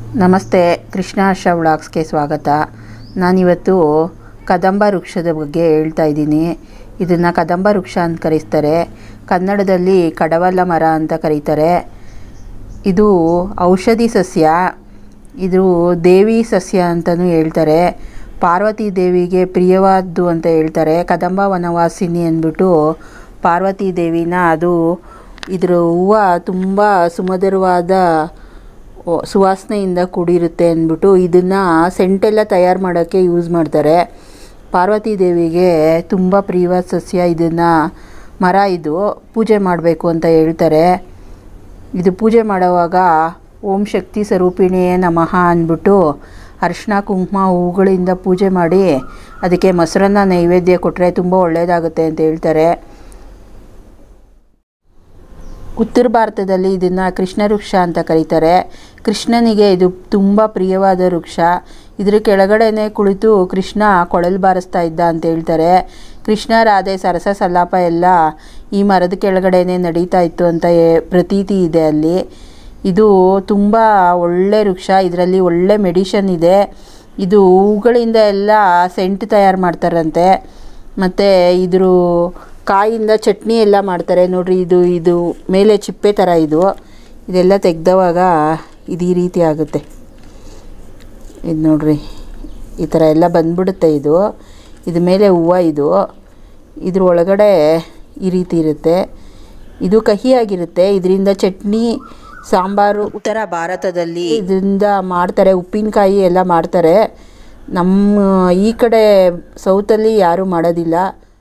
ನಮಸ್ತೆ ಕೃಷ್ಣ ಆಶಾ ವ್ಲಾಗ್ಸ್ಗೆ ಸ್ವಾಗತ ನಾನಿವತ್ತು ಕದಂಬ ವೃಕ್ಷದ ಬಗ್ಗೆ ಹೇಳ್ತಾ ಇದ್ದೀನಿ ಇದನ್ನು ಕದಂಬ ವೃಕ್ಷ ಅಂತ ಕರೆಸ್ತಾರೆ ಕನ್ನಡದಲ್ಲಿ ಕಡವಲ್ಲ ಮರ ಅಂತ ಕರೀತಾರೆ ಇದು ಔಷಧಿ ಸಸ್ಯ ಇದು ದೇವಿ ಸಸ್ಯ ಅಂತಲೂ ಹೇಳ್ತಾರೆ ಪಾರ್ವತಿ ದೇವಿಗೆ ಪ್ರಿಯವಾದ್ದು ಅಂತ ಹೇಳ್ತಾರೆ ಕದಂಬ ವನವಾಸಿನಿ ಅಂದ್ಬಿಟ್ಟು ಪಾರ್ವತಿ ದೇವಿನ ಅದು ಇದ್ರ ಹೂವು ತುಂಬ ಸುಮಧುರವಾದ ಓ- ಸುವಾಸನೆಯಿಂದ ಕೂಡಿರುತ್ತೆ ಅಂದ್ಬಿಟ್ಟು ಇದನ್ನು ಸೆಂಟೆಲ್ಲ ತಯಾರು ಮಾಡೋಕ್ಕೆ ಯೂಸ್ ಮಾಡ್ತಾರೆ ಪಾರ್ವತಿ ದೇವಿಗೆ ತುಂಬ ಪ್ರಿಯವಾದ ಸಸ್ಯ ಇದನ್ನು ಮರ ಇದು ಪೂಜೆ ಮಾಡಬೇಕು ಅಂತ ಹೇಳ್ತಾರೆ ಇದು ಪೂಜೆ ಮಾಡುವಾಗ ಓಂ ಶಕ್ತಿ ಸ್ವರೂಪಿಣಿಯೇ ನಮಃ ಅಂದ್ಬಿಟ್ಟು ಅರಿಶಿನ ಕುಂಕುಮ ಹೂಗಳಿಂದ ಪೂಜೆ ಮಾಡಿ ಅದಕ್ಕೆ ಮೊಸರನ್ನ ನೈವೇದ್ಯ ಕೊಟ್ಟರೆ ತುಂಬ ಒಳ್ಳೆಯದಾಗುತ್ತೆ ಅಂತ ಹೇಳ್ತಾರೆ ಉತ್ತರ ಭಾರತದಲ್ಲಿ ಇದನ್ನು ಕೃಷ್ಣ ವೃಕ್ಷ ಅಂತ ಕರೀತಾರೆ ಕೃಷ್ಣನಿಗೆ ಇದು ತುಂಬ ಪ್ರಿಯವಾದ ವೃಕ್ಷ ಇದ್ರ ಕೆಳಗಡೆನೆ ಕುಳಿತು ಕೃಷ್ಣ ಕೊಳಲು ಬಾರಿಸ್ತಾ ಇದ್ದ ಅಂತ ಹೇಳ್ತಾರೆ ಕೃಷ್ಣ ರಾಧೆ ಸರಸ ಸಲ್ಲಾಪ ಎಲ್ಲ ಈ ಮರದ ಕೆಳಗಡೆನೆ ನಡೀತಾ ಇತ್ತು ಅಂತ ಏ- ಪ್ರತೀತಿ ಇದೆ ಅಲ್ಲಿ ಇದು ತುಂಬ ಒಳ್ಳೆ ವೃಕ್ಷ ಇದರಲ್ಲಿ ಒಳ್ಳೆ ಮೆಡಿಷನ್ ಇದೆ ಇದು ಹೂಗಳಿಂದ ಎಲ್ಲ ಸೆಂಟ್ ತಯಾರು ಮಾಡ್ತಾರಂತೆ ಮತ್ತು ಇದ್ರ ಕಾಯಿಂದ ಚಟ್ನಿ ಎಲ್ಲ ಮಾಡ್ತಾರೆ ನೋಡ್ರಿ ಇದು ಇದು ಮೇಲೆ ಚಿಪ್ಪೆ ಥರ ಇದು ಇದೆಲ್ಲ ತೆಗ್ದವಾಗ ಇದು ಈ ರೀತಿ ಆಗುತ್ತೆ ಇದು ನೋಡ್ರಿ ಈ ಥರ ಎಲ್ಲ ಬಂದ್ಬಿಡುತ್ತೆ ಇದು ಇದು ಮೇಲೆ ಹೂವು ಇದು ಇದ್ರ ಒಳಗಡೆ ಈ ರೀತಿ ಇರುತ್ತೆ ಇದು ಕಹಿಯಾಗಿರುತ್ತೆ ಇದರಿಂದ ಚಟ್ನಿ ಸಾಂಬಾರು ಉತ್ತರ ಭಾರತದಲ್ಲಿ ಇದರಿಂದ ಮಾಡ್ತಾರೆ ಉಪ್ಪಿನಕಾಯಿ ಎಲ್ಲ ಮಾಡ್ತಾರೆ ನಮ್ಮ ಈ ಕಡೆ ಸೌತಲ್ಲಿ ಯಾರೂ ಮಾಡೋದಿಲ್ಲ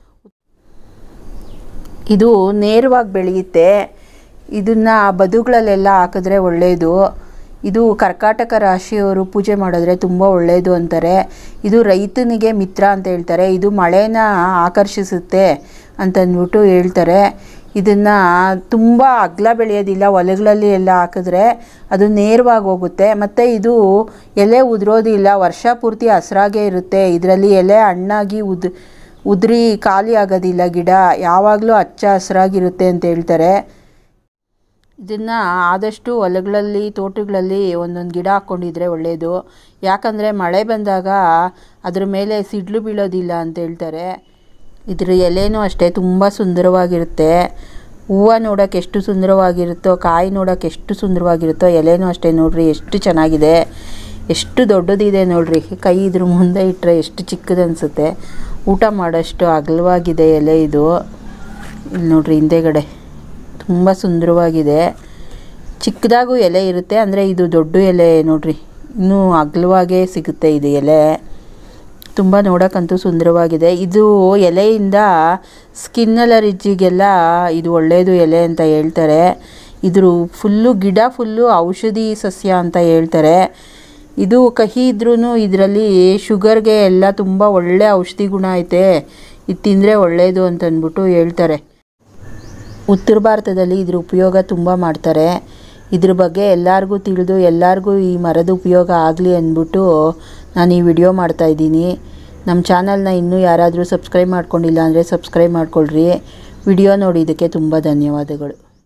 ಇದು ನೇರವಾಗಿ ಬೆಳೆಯುತ್ತೆ ಇದನ್ನು ಬದುಗಳಲ್ಲೆಲ್ಲ ಹಾಕಿದ್ರೆ ಒಳ್ಳೆಯದು ಇದು ಕರ್ಕಾಟಕ ರಾಶಿಯವರು ಪೂಜೆ ಮಾಡಿದ್ರೆ ತುಂಬ ಒಳ್ಳೆಯದು ಅಂತಾರೆ ಇದು ರೈತನಿಗೆ ಮಿತ್ರ ಅಂತ ಹೇಳ್ತಾರೆ ಇದು ಮಳೆನ ಆಕರ್ಷಿಸುತ್ತೆ ಅಂತಂದ್ಬಿಟ್ಟು ಹೇಳ್ತಾರೆ ಇದನ್ನು ತುಂಬ ಅಗಲ ಬೆಳೆಯೋದಿಲ್ಲ ಹೊಲಗಳಲ್ಲಿ ಎಲ್ಲ ಹಾಕಿದ್ರೆ ಅದು ನೇರವಾಗಿ ಹೋಗುತ್ತೆ ಮತ್ತು ಇದು ಎಲೆ ಉದುರೋದಿಲ್ಲ ವರ್ಷ ಪೂರ್ತಿ ಹಸ್ರಾಗೇ ಇರುತ್ತೆ ಇದರಲ್ಲಿ ಎಲೆ ಹಣ್ಣಾಗಿ ಉದ್ ಉದುರಿ ಖಾಲಿ ಆಗೋದಿಲ್ಲ ಗಿಡ ಯಾವಾಗಲೂ ಹಚ್ಚ ಹಸ್ರಾಗಿರುತ್ತೆ ಅಂತ ಹೇಳ್ತಾರೆ ಇದನ್ನು ಆದಷ್ಟು ಹೊಲಗಳಲ್ಲಿ ತೋಟಗಳಲ್ಲಿ ಒಂದೊಂದು ಗಿಡ ಹಾಕ್ಕೊಂಡಿದ್ರೆ ಒಳ್ಳೆಯದು ಯಾಕಂದರೆ ಮಳೆ ಬಂದಾಗ ಅದ್ರ ಮೇಲೆ ಸಿಡ್ಲು ಬೀಳೋದಿಲ್ಲ ಅಂತ ಹೇಳ್ತಾರೆ ಇದ್ರ ಎಲೆನೂ ಅಷ್ಟೇ ತುಂಬ ಸುಂದರವಾಗಿರುತ್ತೆ ಹೂವು ನೋಡೋಕೆ ಎಷ್ಟು ಸುಂದರವಾಗಿರುತ್ತೋ ಕಾಯಿ ನೋಡೋಕೆ ಎಷ್ಟು ಸುಂದರವಾಗಿರುತ್ತೋ ಎಲೆನೂ ಅಷ್ಟೇ ನೋಡ್ರಿ ಎಷ್ಟು ಚೆನ್ನಾಗಿದೆ ಎಷ್ಟು ದೊಡ್ಡದಿದೆ ನೋಡ್ರಿ ಕೈ ಇದ್ರ ಮುಂದೆ ಇಟ್ಟರೆ ಎಷ್ಟು ಚಿಕ್ಕದು ಅನಿಸುತ್ತೆ ಊಟ ಮಾಡೋಷ್ಟು ಅಗಲವಾಗಿದೆ ಎಲೆ ಇದು ಇಲ್ಲಿ ನೋಡ್ರಿ ಹಿಂದೆಗಡೆ ತುಂಬ ಸುಂದರವಾಗಿದೆ ಚಿಕ್ಕದಾಗೂ ಎಲೆ ಇರುತ್ತೆ ಅಂದರೆ ಇದು ದೊಡ್ಡ ಎಲೆ ನೋಡ್ರಿ ಇನ್ನೂ ಅಗಲವಾಗೇ ಸಿಗುತ್ತೆ ಇದು ಎಲೆ ತುಂಬ ನೋಡೋಕ್ಕಂತೂ ಸುಂದರವಾಗಿದೆ ಇದು ಎಲೆಯಿಂದ ಸ್ಕಿನ್ ಅಲರ್ಜಿಗೆಲ್ಲ ಇದು ಒಳ್ಳೆಯದು ಎಲೆ ಅಂತ ಹೇಳ್ತಾರೆ ಇದ್ರ ಫುಲ್ಲು ಗಿಡ ಫುಲ್ಲು ಔಷಧಿ ಸಸ್ಯ ಅಂತ ಹೇಳ್ತಾರೆ ಇದು ಕಹಿ ಇದ್ರೂ ಇದರಲ್ಲಿ ಶುಗರ್ಗೆ ಎಲ್ಲ ತುಂಬ ಒಳ್ಳೆ ಔಷಧಿ ಗುಣ ಐತೆ ಇದು ತಿಂದರೆ ಒಳ್ಳೆಯದು ಅಂತಂದ್ಬಿಟ್ಟು ಹೇಳ್ತಾರೆ ಉತ್ತರ ಭಾರತದಲ್ಲಿ ಇದ್ರ ಉಪಯೋಗ ತುಂಬ ಮಾಡ್ತಾರೆ ಇದ್ರ ಬಗ್ಗೆ ಎಲ್ಲರಿಗೂ ತಿಳಿದು ಎಲ್ಲರಿಗೂ ಈ ಮರದ ಉಪಯೋಗ ಆಗಲಿ ಅಂದ್ಬಿಟ್ಟು ನಾನು ಈ ವಿಡಿಯೋ ಮಾಡ್ತಾಯಿದ್ದೀನಿ ನಮ್ಮ ಚಾನಲ್ನ ಇನ್ನೂ ಯಾರಾದರೂ ಸಬ್ಸ್ಕ್ರೈಬ್ ಮಾಡ್ಕೊಂಡಿಲ್ಲ ಅಂದರೆ ಸಬ್ಸ್ಕ್ರೈಬ್ ಮಾಡ್ಕೊಳ್ರಿ ವಿಡಿಯೋ ನೋಡಿದ್ದಕ್ಕೆ ತುಂಬ ಧನ್ಯವಾದಗಳು